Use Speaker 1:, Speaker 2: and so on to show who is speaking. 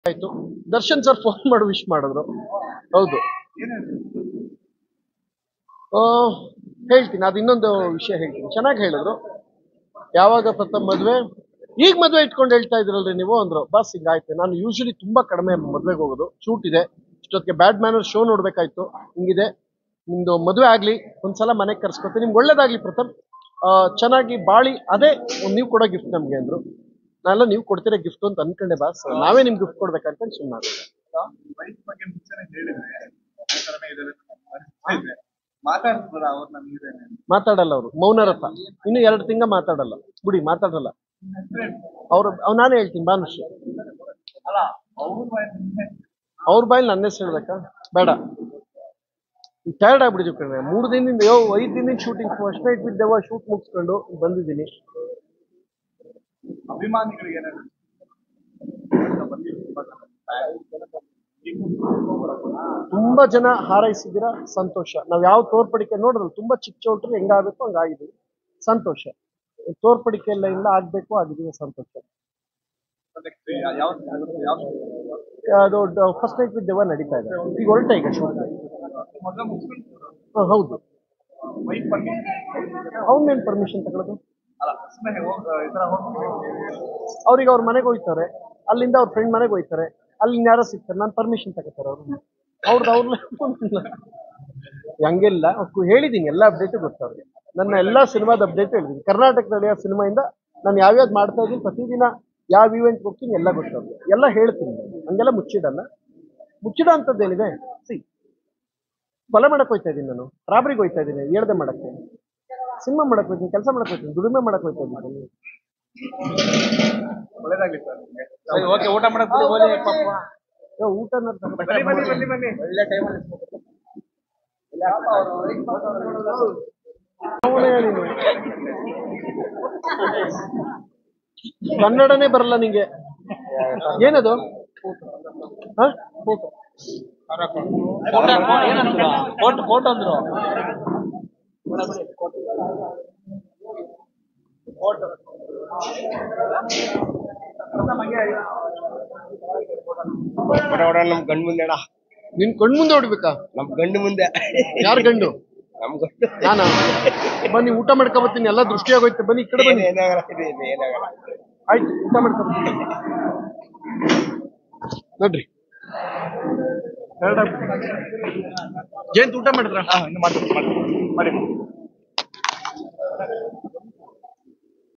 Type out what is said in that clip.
Speaker 1: ಆಯ್ತು Darshan sir phone ಮಾಡಿ wish ಮಾಡಿದ್ರು ಹೌದು ಆ, ಹೇಳ್ತೀನಿ ಅದು ಇನ್ನೊಂದು ವಿಷಯ ಹೇಳ್ತೀನಿ ಚೆನ್ನಾಗಿ ಹೇಳಿದ್ರು ಯಾವಾಗ ಪ್ರಥಮ ಮದುವೆ ಈಗ ಮದುವೆ ಇಟ್ಕೊಂಡು ಹೇಳ್ತಾ ಇದ್ರಲ್ರಿ ನೀವು ಅಂದ್ರು ಬಸ್ ಹಿಂಗಾಯ್ತು ನಾನು ಯೂಶಲಿ ತುಂಬಾ ಕಡಿಮೆ ಮದುವೆಗೆ ಹೋಗೋದು ಶೂಟ್ ಇದೆ ಇಷ್ಟೊತ್ತಿಗೆ ಬ್ಯಾಡ್ ಮ್ಯಾನರ್ ಶೋ ನೋಡ್ಬೇಕಾಯ್ತು ಹಿಂಗಿದೆ ನಿಮ್ದು ಮದುವೆ ಆಗ್ಲಿ ಒಂದ್ಸಲ ಮನೆಗೆ ಕರ್ಸ್ಕೊತೀನಿ ನಿಮ್ಗೆ ಒಳ್ಳೇದಾಗ್ಲಿ ಪ್ರಥಮ್ ಆ, ಚೆನ್ನಾಗಿ ಬಾಳಿ ಅದೇ ಒಂದ್ ನೀವು ಕೊಡೋ ಗಿಫ್ಟ್ ನಮ್ಗೆ ಅಂದ್ರು ನಾನೆಲ್ಲ ನೀವು ಕೊಡ್ತೀರಾ ಗಿಫ್ಟ್ ಅಂತ ಅನ್ಕೊಂಡೆ ಬಾಸ್ ನಾವೇ ನಿಮ್ಗೆ ಗಿಫ್ಟ್ ಕೊಡ್ಬೇಕಂತ ಸುಮ್ಮನೆ
Speaker 2: ವೈಫ್ ಬಗ್ಗೆ ಮುಂಚೆನೆ ಹೇಳಿದ್ರೆ ಈ ತರನೇ ಇದಾರೆ ಪರಿಸ್ಥಿತಿ ಇದೆ ಮಾತಾಡ್ತಾರ ಅವ್ರನ್ನ ನೀವೇನೆ
Speaker 1: ಮಾತಾಡಲ್ಲ ಅವರು ಮೌನರಥ ಇನ್ನು ಎರಡು ತಿಂಗ ಮಾತಾಡಲ್ಲ ಬಿಡಿ ಮಾತಾಡಲ್ಲ ಅವ್ರ ಅವ್ ನಾನೇ ಹೇಳ್ತೀನಿ ಭಾನುಶ್ರೀ
Speaker 2: ಅಲ್ಲ ಅವ್ರ ಬಾಯಲ್ಲಿ
Speaker 1: ಅವ್ರ ಬಾಯಲ್ಲಿ ನನ್ನ ಹೆಸರು ಹೇಳ್ಬೇಕಾ ಬೇಡ ಟಯರ್ಡ್ ಆಗ್ಬಿಟ್ಟಿದ್ವಿ ಕಣ್ರೆ ಮೂರು ದಿನದಿಂದ ಯೋ ಐದು ದಿನದಿಂದ ಶೂಟಿಂಗ್ ಫಸ್ಟ್ ನೈಟ್ ಬಿದ್ದೆವ ಶೂಟ್ ಮುಗಿಸ್ಕೊಂಡು ಬಂದಿದ್ದೀನಿ
Speaker 2: ಅಭಿಮಾನಿಗಳಿಗೆ ಏನಾದ್ರು
Speaker 1: ತುಂಬಾ ಜನ ಹಾರೈಸಿದ್ದೀರಾ ಸಂತೋಷ ನಾವ್ ಯಾವ ತೋರ್ಪಡಿಕೆ ನೋಡಿದ್ರು ತುಂಬಾ ಚಿಕ್ಕ ಚೌಟ್ರಿ ಹೆಂಗಾಗಬೇಕು ಹಂಗಾಗಿದ್ದೀವಿ ಸಂತೋಷ ತೋರ್ಪಡಿಕೆ ಎಲ್ಲ ಇಲ್ಲ ಆಗ್ಬೇಕು ಆಗಿದ್ದೀವಿ ಸಂತೋಷ
Speaker 2: ಯಾವ ಯಾವ
Speaker 1: ಅದು ಫಸ್ಟ್ ನೈಟ್ ವಿತ್ ದೆವ್ವ ನಡೀತಾ ಇದೆ ಈಗ ಹೊರಟ ಈಗ ಶೂಟ್
Speaker 2: ಮಗ ಮುಗಿಸ್ಕೊಂಡು
Speaker 1: ಹೌದು
Speaker 2: ವೈಫ್ ಬಗ್ಗೆ
Speaker 1: ಅವನ್ನೇನು ಪರ್ಮಿಷನ್ ತಗೊಳ್ಳೋದು
Speaker 2: ಅಲ್ಲ ಸುಮ್ಮನೆ ಹೋಗ್ ಈ ತರ ಹೋಗಿ
Speaker 1: ಅವ್ರಿಗೆ ಅವ್ರ ಮನೆಗೆ ಹೋಗ್ತಾರೆ ಅಲ್ಲಿಂದ ಅವ್ರ ಫ್ರೆಂಡ್ ಮನೆಗೆ ಹೋಗ್ತಾರೆ ಅಲ್ಲಿ ಯಾರೋ ಸಿಗ್ತಾರೆ ನಾನು ಪರ್ಮಿಷನ್ ತಗೋತಾರೆ ಅವರು ಅವ್ರದ್ದು ಅವ್ರ ಹಂಗೆಲ್ಲ ಅವ್ಕು ಹೇಳಿದ್ದೀನಿ ಎಲ್ಲ ಅಪ್ಡೇಟು ಗೊತ್ತು ಅವ್ರಿಗೆ ನನ್ನ ಎಲ್ಲ ಸಿನಿಮಾದ ಅಪ್ಡೇಟ್ ಹೇಳಿದ್ದೀನಿ ಕರ್ನಾಟಕದಲ್ಲಿ ಆ ಸಿನಿಮಾಯಿಂದ ನಾನು ಯಾವ್ಯಾವ್ದು ಮಾಡ್ತಾ ಇದ್ದೀನಿ ಪ್ರತಿದಿನ ಯಾವ ಇವೆಂಟ್ ಹೋಗ್ತೀನಿ ಎಲ್ಲ ಗೊತ್ತು ಅವ್ರಿಗೆ ಎಲ್ಲ ಹೇಳ್ತೀನಿ ಹಂಗೆಲ್ಲ ಮುಚ್ಚಿಡಲ್ಲ ಮುಚ್ಚಿಡ ಅಂಥದ್ದೇನಿದೆ ಸಿ ಕೊಲೆ ಮಾಡಕ್ ಹೋಗ್ತಾ ಇದ್ದೀನಿ ನಾನು ರಾಬ್ರಿಗೆ ಹೋಗ್ತಾ ಇದ್ದೀನಿ ಹೇಳ್ದೆ ಮಾಡಕ್ಕೆ ಸಿನಿಮಾ ಮಾಡಕ್ ಹೋಗ್ತೀನಿ ಕೆಲಸ ಮಾಡಕ್ ಹೋಗ್ತೀನಿ ದುಡಿಮೆ ಮಾಡಕ್ ಹೋಗ್ತಾ ಇದ್ದೀನಿ
Speaker 2: ಒಳ್ಳೇದಾಗ್ಲಿ ಸರ್ ಓಕೆ ಊಟ ಮಾಡಕ್ ಬಿಡಿ ಹೋಗಿ ಪಾಪ
Speaker 1: ಏ, ಊಟ ಅನ್ನೋದು
Speaker 2: ಬನ್ನಿ ಬನ್ನಿ ಬನ್ನಿ ಬನ್ನಿ ಒಳ್ಳೆ ಟೈಮ್
Speaker 1: ಅವನೇ ನೀನು. ಕನ್ನಡನೇ ಬರಲ್ಲ ನಿಂಗೆ ಏನದು ಹ?
Speaker 2: ಫೋಟೋ ಫೋಟೋ ಅಂದ್ರು
Speaker 3: ನಮ್ ಗಂಡು ಮುಂದೆ ಅಣ್ಣ
Speaker 1: ನಿನ್ ಕಣ್ ಮುಂದೆ ಹೊಡ್ಬೇಕಾ
Speaker 3: ನಮ್ ಗಂಡು ಮುಂದೆ
Speaker 1: ಯಾರ್ ಗಂಡು
Speaker 3: ನಮ್ ಗಂಡು
Speaker 1: ನಾನಾ ಬನ್ನಿ ಊಟ ಮಾಡ್ಕೊಬತ್ತೀನಿ ಎಲ್ಲ ದೃಷ್ಟಿಯಾಗೋಯ್ತು ಬನ್ನಿ ಈ ಕಡೆ ಬನ್ನಿ
Speaker 3: ಏನಾಗಲ್ಲ ಇದು ಇದು ಏನಾಗಲ್ಲ
Speaker 1: ಆಯ್ತು ಊಟ ಮಾಡ್ಕೊಬತ್ತೀನಿ ನೋಡ್ರಿ ಜಯಂತ್ ಊಟ ಮಾಡಿದ್ರ
Speaker 2: ಇನ್ನು ಮಾಡ್ತೀನಿ ಮಾಡ್ತೀನಿ ಮಾಡಿ